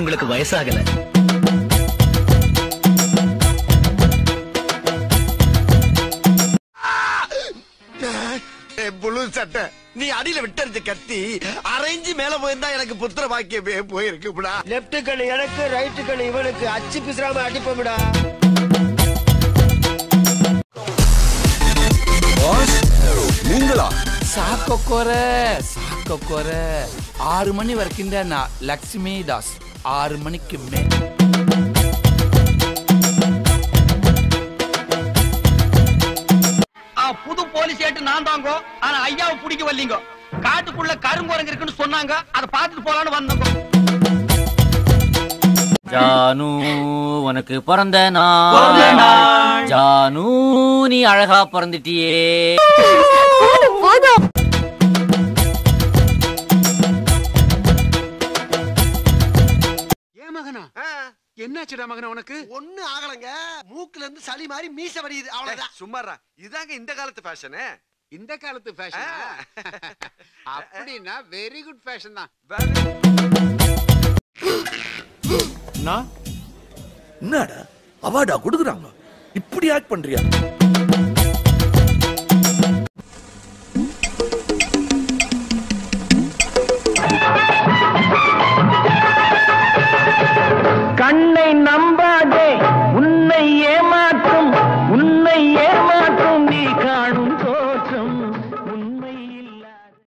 உங்களுக்கு வயசாகல புழு சட்டை நீ அடியில விட்டறிஞ்ச கத்தி அரைஞ்சு மேல போயிருந்தா எனக்கு புத்திர பாக்கியமே போயிருக்குடா லெப்ட் கண்ணு எனக்கு ரைட் கண்ணு இவனுக்கு அச்சு பிசுறாம அடிப்போம்டா நீங்களா ಸಾಕೊಕ್ಕೋರ ಸಾಕೊಕ್ಕೋರ ಆರು ಮಣಿ ವರ್ಕಿಂದ ನಾ ಲಕ್ಷ್ಮೀ ದಾಸ್ ಆರು ಮಣಿக்கு மே புது போலீஸ் ஏட்டு நான் தாங்கோ ஆனா ஐயாவை பிடிக்க வரலீங்க காட்டுக்குள்ள கருங்குரங்கு இருக்குன்னு சொன்னாங்க அதை பார்த்துட்டு போலான்னு வந்தோங்க ஜானு உனக்கு பிறந்த நாள் ஜானு நீ அழகா பிறந்துட்டியே ஏன் மகனா என்னாச்சுடா மகனா உனக்கு ஒண்ணு ஆகலங்க மூக்குல இருந்து சளி மாதிரி மீச வடியுது அவ்வளவுதான் சும்மாரா இதாங்க இந்த காலத்து ஃபேஷனு இந்த காலத்து ஃபேஷன் அப்படின்னா வெரி குட் ஃபேஷன் தான் என்னடா அவார்டா கொடுக்குறாங்க இப்படி ஆக்ட் பண்றியா